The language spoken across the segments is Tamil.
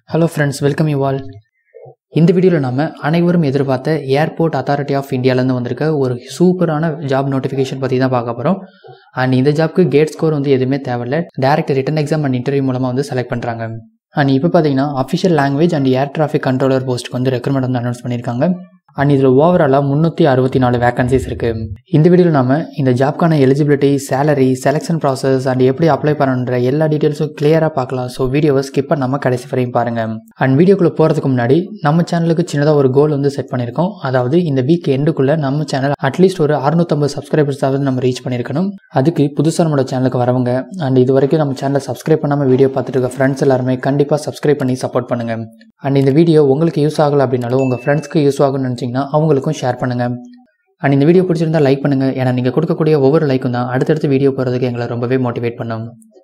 hello friends welcome you all இந்த வீடியோவில் நம்ம அனைவரும் எதிர்பார்த்த ஏர்போர்ட் அத்தாரிட்டி ஆஃப் இந்தியாவிலேருந்து வந்திருக்க ஒரு சூப்பரான ஜாப் நோட்டிஃபிகேஷன் பற்றி தான் பார்க்க போகிறோம் அண்ட் இந்த ஜாப்க்கு கேட் ஸ்கோர் வந்து எதுவுமே தேவையில்ல direct written exam and interview மூலமாக வந்து செலக்ட் பண்ணுறாங்க அண்ட் இப்போ பார்த்தீங்கன்னா official language and air traffic controller போஸ்ட்டுக்கு வந்து ரெக்ரூட்மெண்ட் வந்து அனௌன்ஸ் பண்ணியிருக்காங்க அண்ட் இதில் ஓவராலாக முந்நூற்றி அறுபத்தி நாலு வேகன்சிஸ் இருக்குது இந்த வீடியோவில் நம்ம இந்த ஜாப்க்கான eligibility salary selection process and எப்படி அப்ளை பண்ணுன்ற எல்லா டீட்டெயில்ஸும் கிளியராக பார்க்கலாம் ஸோ வீடியோவை ஸ்கிப் பண்ணாமல் கடைசி வரையும் பாருங்கள் அண்ட் வீடியோக்குள்ளே போகிறதுக்கு முன்னாடி நம்ம சேனலுக்கு சின்னதாக ஒரு கோல் வந்து செட் பண்ணியிருக்கோம் அதாவது இந்த வீக் எண்டுக்குள்ளே நம்ம சேனல் அட்லீஸ்ட் ஒரு அறுநூத்தம்பது சப்ஸ்கிரைபர்ஸாவது நம்ம ரீச் பண்ணியிருக்கணும் அதுக்கு புதுசாக நம்மளோட சேனலுக்கு வரவங்க அண்ட் இது வரைக்கும் நம்ம சேனலை சப்ஸ்கிரைப் பண்ணாமல் வீடியோ பார்த்துட்டு இருக்க ஃப்ரெண்ட்ஸ் எல்லாருமே கண்டிப்பாக சப்ஸ்கிரைப் பண்ணி சப்போர்ட் பண்ணுங்கள் அண்ட் இந்த வீடியோ உங்களுக்கு யூஸ் ஆகலை அப்படின்னாலும் உங்கள் ஃப்ரெண்ட்ஸ்க்கு யூஸ் ஆகும்னு நினச்சிங்கன்னா அவங்களுக்கும் ஷேர் பண்ணுங்கள் அண்ட் இந்த வீடியோ பிடிச்சிருந்தா லைக் பண்ணுங்கள் ஏன்னா நீங்கள் கொடுக்கக்கூடிய ஒவ்வொரு லைக்கும் தான் அடுத்தடுத்து வீடியோ போகிறதுக்கு எங்களை ரொம்பவே மோட்டிவேட் பண்ணும்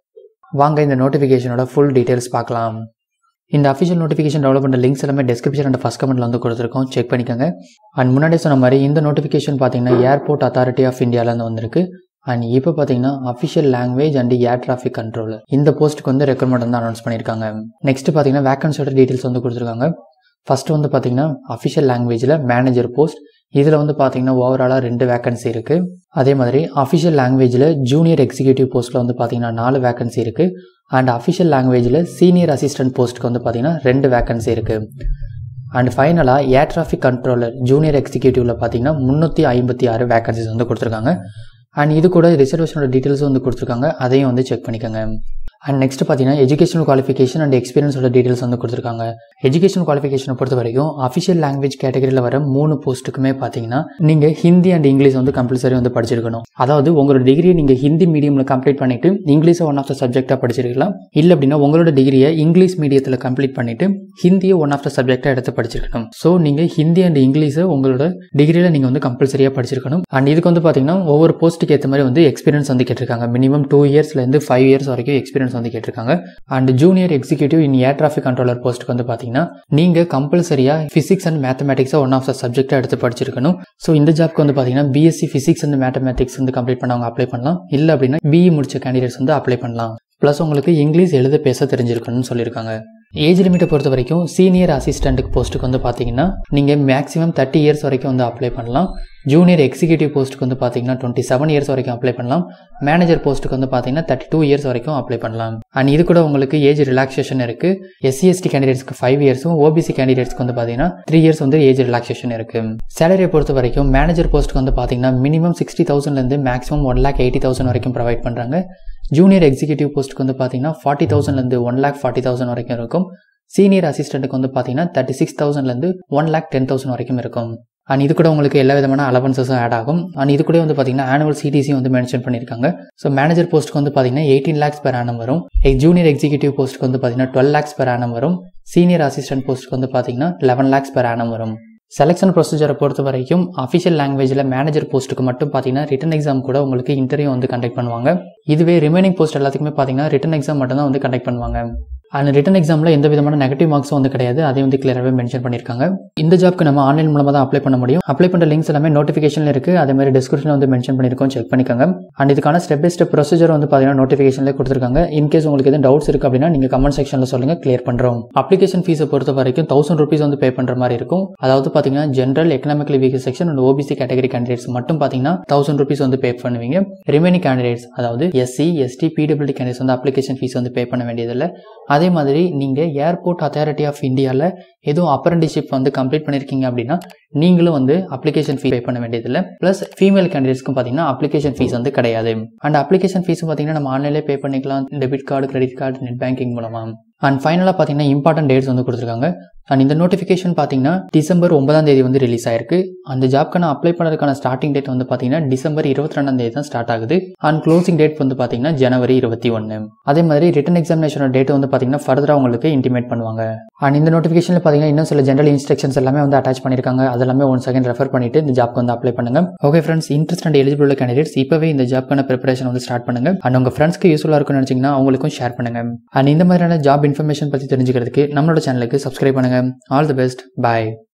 வாங்க இந்த நோட்டிஃபிகேஷனோட ஃபுல் டீட்டெயில்ஸ் பார்க்கலாம் இந்த அஃபிஷியல் நோட்டிஃபிகேஷன் டெவலப் பண்ணுற லிங்க்ஸ் எல்லாமே டிஸ்கிரிப்ஷன் அண்ட் ஃபஸ்ட் கமெண்ட்டில் வந்து கொடுத்துருக்கோம் செக் பண்ணிக்கோங்க அண்ட் முன்னாடி சொன்ன மாதிரி இந்த நோட்டிஃபிகேஷன் பார்த்தீங்கன்னா ஏர்போர்ட் அத்தாரிட்டி ஆஃப் இந்தியாவிலேருந்து வந்திருக்கு அண்ட் இப்போ பார்த்தீங்கன்னா official language and air traffic control இந்த போஸ்ட்டுக்கு வந்து ரெக்ரூட்மெண்ட் வந்து அனௌன்ஸ் பண்ணியிருக்காங்க நெக்ஸ்ட் பார்த்தீங்கன்னா வேக்கன்சியோட டீட்டெயில்ஸ் வந்து கொடுத்துருக்காங்க ஃபர்ஸ்ட் வந்து பார்த்தீங்கன்னா அஃபிஷியல் லாங்குவேஜில் மேனேஜர் போஸ்ட் இதில் வந்து பார்த்தீங்கன்னா ஓவராலாக ரெண்டு வேக்கன்சி இருக்குது அதே மாதிரி அஃபிஷியல் லாங்குவேஜில் ஜூனியர் எக்ஸிக்யூட்டிவ் போஸ்ட்டில் வந்து பார்த்தீங்கன்னா நாலு வேக்கன்சி இருக்குது அண்ட் அஃபிஷியல் லாங்குவேஜில் சீனியர் அசிஸ்டன்ட் போஸ்ட்டுக்கு வந்து பார்த்தீங்கன்னா ரெண்டு வேக்கன்சி இருக்குது அண்ட் ஃபைனலாக ஏர் டிராஃபிக் கண்ட்ரோலர் ஜூனியர் எக்ஸிக்யூட்டிவில் பார்த்தீங்கன்னா முந்நூற்றி ஐம்பத்தி ஆறு வேக்கன்சிஸ் வந்து கொடுத்துருக்காங்க அண்ட் இது கூட ரிசர்வேஷனோட டீட்டெயில்ஸும் வந்து கொடுத்துருக்காங்க அதையும் வந்து செக் பண்ணிக்கோங்க அண்ட் நெக்ஸ்ட் பார்த்தீங்கன்னா எஜுகேஷனல் குவாலிஃபிகேஷன் அண்ட் எக்ஸ்பீரியன்ஸோட டீட்டெயில்ஸ் வந்து கொடுத்துருக்காங்க எஜுகேஷன் குவாலிஃபிகேஷனை பொறுத்த வரைக்கும் அஃபிஷியல் லாங்குவேஜ் கேட்டகரியில் வர மூணு போஸ்ட்டுக்குமே பார்த்தீங்கன்னா நீங்கள் ஹிந்தி அண்ட் இங்கிலீஷ் வந்து கம்பல்சரி வந்து படிச்சிருக்கணும் அதாவது உங்களோட டிகிரியை நீங்கள் ஹிந்தி மீடியமில் கம்ப்ளீட் பண்ணிட்டு இங்கிலீஷை ஒன் ஆஃப் த சப்ஜெக்டாக படிச்சிருக்கலாம் இல்லை அப்படின்னா உங்களோட டிகிரியை இங்கிலீஷ் மீடியத்தில் கம்ப்ளீட் பண்ணிட்டு ஹிந்தியை ஒன் ஆஃப் த சப்ஜெக்டாக எடுத்து படிச்சிருக்கணும் ஸோ நீங்கள் ஹிந்தி அண்ட் இங்கிலீஷை உங்களோட டிகிரியில் நீங்கள் வந்து கம்பல்சரியாக படிச்சிருக்கணும் அண்ட் இதுக்கு வந்து பார்த்தீங்கன்னா ஒவ்வொரு போஸ்ட்டுக்கு ஏற்ற மாதிரி வந்து எக்ஸ்பீரியன்ஸ் வந்து கேட்டிருக்காங்க மினிமம் டூ இயர்ஸ்லேருந்து ஃபைவ் இயர்ஸ் வரைக்கும் எக்ஸ்பீரியன்ஸ் வந்து கேட்டிருக்காங்க and junior executive in air traffic controller போஸ்ட்டுக்கு வந்து பார்த்தீங்கன்னா நீங்கள் கம்பல்சரியாக ஃபிசிக்ஸ் அண்ட் மேத்தமெட்டிக்ஸை ஒன் ஆஃப் த சப்ஜெக்டாக எடுத்து படிச்சிருக்கணும் ஸோ இந்த ஜாப்க்கு வந்து பார்த்தீங்கன்னா பிஎஸ்சி ஃபிசிக்ஸ் அண்ட் மேத்தமெட்டிக்ஸ் வந்து கம்ப்ளீட் பண்ணவங்க அப்ளை பண்ணலாம் இல்லை அப்படின்னா பிஇ முடிச்ச கேண்டிடேட்ஸ் வந்து அப்ளை பண்ணலாம் ப்ளஸ் உங்களுக்கு இங்கிலீஷ் எழுத பேச தெரிஞ்சிருக்கணும்னு சொல்லியிருக்காங்க ஏஜ் லிமிட்டை பொறுத்த வரைக்கும் சீனியர் அசிஸ்டண்ட்டுக்கு போஸ்ட்டுக்கு வந்து பார்த்தீங்கன்னா நீங்கள் மேக்ஸிமம் தேர்ட்டி இயர்ஸ் வரைக்கும் வந்து அப்ளை பண்ணலாம் ஜூனியர் எக்ஸிக்யூட்டிவ் போஸ்ட்டுக்கு வந்து பார்த்தீங்கன்னா டுவெண்ட்டி செவன் இயர்ஸ் வரைக்கும் அப்ளை பண்ணலாம் மேனேஜர் போஸ்ட்டுக்கு வந்து பார்த்தீங்கன்னா தேர்ட்டி டூ இயர்ஸ் வரைக்கும் அப்ளை பண்ணலாம் அண்ட் இது கூட உங்களுக்கு ஏஜ் ரிலாக்ஸேஷன் இருக்குது எஸ்சி எஸ்டி கேண்டிடேட்ஸ்க்கு ஃபைவ் இயர்ஸும் ஓபிசி கேண்டிடேட்ஸ்க்கு வந்து பார்த்தீங்கன்னா த்ரீ இயர்ஸ் வந்து ஏஜ் ரிலாக்ஸேஷன் இருக்குது சேலரியை பொறுத்த வரைக்கும் மேனேஜர் போஸ்ட்டுக்கு வந்து பார்த்தீங்கன்னா மினிமம் சிக்ஸ்டி தௌசண்ட்லேருந்து maximum one lakh eighty thousand வரைக்கும் ப்ரொவைட் பண்ணுறாங்க ஜூனியர் எக்ஸிக்யூட்டிவ் போஸ்ட்டுக்கு வந்து பார்த்தீங்கன்னா ஃபார்ட்டி தௌசண்ட்லேருந்து ஒன் லேக் ஃபார்ட்டி தௌசண்ட் வரைக்கும் இருக்கும் சீனியர் அசிஸ்டண்ட்டுக்கு வந்து பார்த்தீங்கன்னா தேர்ட்டி சிக்ஸ் தௌசண்ட்லேருந்து ஒன் லேக் டென் தௌசண்ட் வரைக்கும் இருக்கும் அண்ட் இது கூட உங்களுக்கு எல்லா விதமான அலவன்சஸும் ஆட் ஆகும் அண்ட் இது கூட வந்து பார்த்தீங்கன்னா ஆனுவல் சிடிசி வந்து மென்ஷன் பண்ணியிருக்காங்க ஸோ மேனேஜர் போஸ்ட்டுக்கு வந்து பார்த்தீங்கன்னா எயிட்டீன் லேக்ஸ் பெர் ஆனம் வரும் ஜூனியர் எக்ஸிக்யூட்டிவ் போஸ்ட்டுக்கு வந்து பார்த்தீங்கன்னா டுவெல் லேக்ஸ் பெர் ஆனம் வரும் சீனியர் அசிஸ்டன்ட் போஸ்ட்டுக்கு வந்து பார்த்தீங்கன்னா லெவன் லேக்ஸ் பெர் ஆனம் வரும் செலெக்ஷன் ப்ரொசீஜரை பொறுத்த வரைக்கும் அஃபிஷியல் லாங்குவேஜில் மேனேஜர் போஸ்ட்டுக்கு மட்டும் பார்த்தீங்கன்னா ரிட்டன் எக்ஸாம் கூட உங்களுக்கு இன்டர்வியூ வந்து கண்டக்ட் பண்ணுவாங்க இதுவே ரிமைனிங் போஸ்ட் எல்லாத்துக்குமே பார்த்தீங்கன்னா ரிட்டன் எக்ஸாம் மட்டும் தான் வந்து கண்டக்ட் பண்ணுவாங்க அண்ட் ரிட்டன் எக்ஸாமில் எந்த விதமான நெகட்டிவ் மார்க்ஸும் வந்து கிடையாது அதையும் வந்து கிளியராகவே மென்ஷன் பண்ணியிருக்காங்க இந்த ஜாப்க்கு நம்ம ஆன்லைன் மூலமாக தான் அப்ளை பண்ண முடியும் அப்ளை பண்ணுற லிங்க்ஸ் எல்லாமே நோட்டிஃபிகேஷனில் இருக்குது அதே மாதிரி டிஸ்கிரிப்ஷனில் வந்து மென்ஷன் பண்ணியிருக்கோம் செக் பண்ணிக்கோங்க அண்ட் இதுக்கான ஸ்டெப் பை ஸ்டெப் ப்ரொசீஜர் வந்து பார்த்தீங்கன்னா நோட்டிஃபிகேஷனில் கொடுத்துருக்காங்க இன்கேஸ் உங்களுக்கு எதுவும் டவுட்ஸ் இருக்குது அப்படின்னா நீங்கள் கமெண்ட் செக்ஷனில் சொல்லுங்கள் கிளியர் பண்ணுறோம் அப்ளிகேஷன் ஃபீஸை பொறுத்த வரைக்கும் தௌசண்ட் ருபீஸ் வந்து பே பண்ணுற மாதிரி இருக்கும் அதாவது பார்த்தீங்கன்னா general economically weak section and OBC category candidates மட்டும் பார்த்தீங்கன்னா தௌசண்ட் ருபீஸ் வந்து பே பண்ணுவீங்க ரிமைனிங் கேண்டிடேட்ஸ் அதாவது எஸ்சி எஸ்டி பிடபிள்யூடி கேண்டிடேட்ஸ் வந்து அப்ளிகேஷன் ஃபீஸ் வந்து பே பண்ண வேண்டியதில்லை அதே மாதிரி நீங்கள் ஏர்போர்ட் அத்தாரிட்டி ஆஃப் இந்தியாவில் எதுவும் அப்ரண்டிஷிப் வந்து கம்ப்ளீட் பண்ணியிருக்கீங்க அப்படின்னா நீங்களும் வந்து அப்ளிகேஷன் ஃபீஸ் பே பண்ண வேண்டியதில்லை ப்ளஸ் ஃபீமேல் கேண்டிடேட்ஸ்க்கும் பார்த்தீங்கன்னா அப்ளிகேஷன் ஃபீஸ் வந்து கிடையாது அண்ட் அப்ளிகேஷன் ஃபீஸ் பார்த்தீங்கன்னா நம்ம ஆன்லைன்லேயே பே பண்ணிக்கலாம் debit card credit card net banking மூலமாக அண்ட் ஃபைனலாக பார்த்தீங்கன்னா இம்பார்ட்டன்ட் டேட்ஸ் வந்து கொடுத்துருக்காங்க அண்ட் இந்த நோட்டிஃபிகேஷன் பார்த்தீங்கன்னா டிசம்பர் ஒன்பதாம் தேதி வந்து ரிலீஸ் ஆயிருக்கு அந்த ஜாப்க்கான அப்ளை பண்ணுறதுக்கான ஸ்டார்டிங் டேட் வந்து பார்த்தீங்கன்னா டிசம்பர் இருபத்தி ரெண்டாம் தேதி தான் ஸ்டார்ட் ஆகுது அண்ட் க்ளோசிங் டேட் வந்து பார்த்தீங்கன்னா ஜனவரி இருபத்தி ஒன்று அதே மாதிரி ரிட்டன் எக்ஸாமினேஷனோட டேட் வந்து பார்த்தீங்கன்னா ஃபர்தராக உங்களுக்கு இன்டிமேட் பண்ணுவாங்க அண்ட் இந்த நோட்டிஃபிகேஷனில் பார்த்தீங்கன்னா இன்னும் சில ஜென்ரல் இன்ஸ்ட்ரக்ஷன்ஸ் எல்லாமே வந்து அட்டாச் பண்ணியிருக்காங்க அதெல்லாமே ஒன் செகண்ட் ரெஃபர் பண்ணிட்டு இந்த ஜாப்க்கு வந்து அப்ளை பண்ணுங்க okay friends interest and eligible candidates இப்போவே இந்த ஜாப்க்கான ப்ரிப்பரேஷன் வந்து ஸ்டார்ட் பண்ணுங்க அண்ட் உங்கள் ஃப்ரெண்ட்ஸ்க்கு யூஸ்ஃபுல்லாக இருக்கும்னு நினச்சிங்கன்னா அவங்களுக்கும் ஷேர் பண்ணுங்க அண்ட் இந்த மாதிரியான ஜாப் இன்ஃபர்மேஷன் பற்றி தெரிஞ்சுக்கிறதுக்கு நம்மளோட சேனலுக்கு சப்ஸ்கிரைப் பண்ணுங்க ஆல் தி பெஸ்ட் பாய்